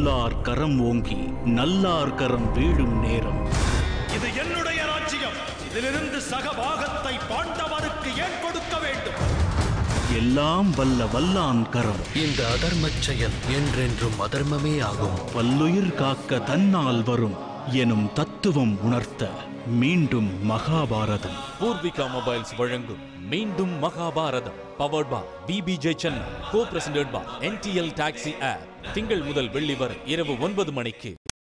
பொல்லார் கரம் ஓங்கி நல்லார் கரம் வீழும் நேரம் இது என்னுடைய ராஜ்யம் இதிலிருந்து சக பாகத்தை பாண்டவருக்கு ஏன் கொடுக்க வேண்டும் எல்லாம் வல்ல வல்லான் கரம் இந்த அதர்மச் செயல் என்றென்றும் அதர்மமே ஆகும் பல்லுயிர் காக்க தன்னால் வரும் எனும் தத்துவம் உணர்த்த மீண்டும் மகாபாரதம் பூர்விகா மொபைல்ஸ் வழங்கும் மீண்டும் Mahabharatham powered by PBJ Chennai go presented by NTL taxi app திங்கள் முதல் வெள்ளி வரை இரவு ஒன்பது மணிக்கு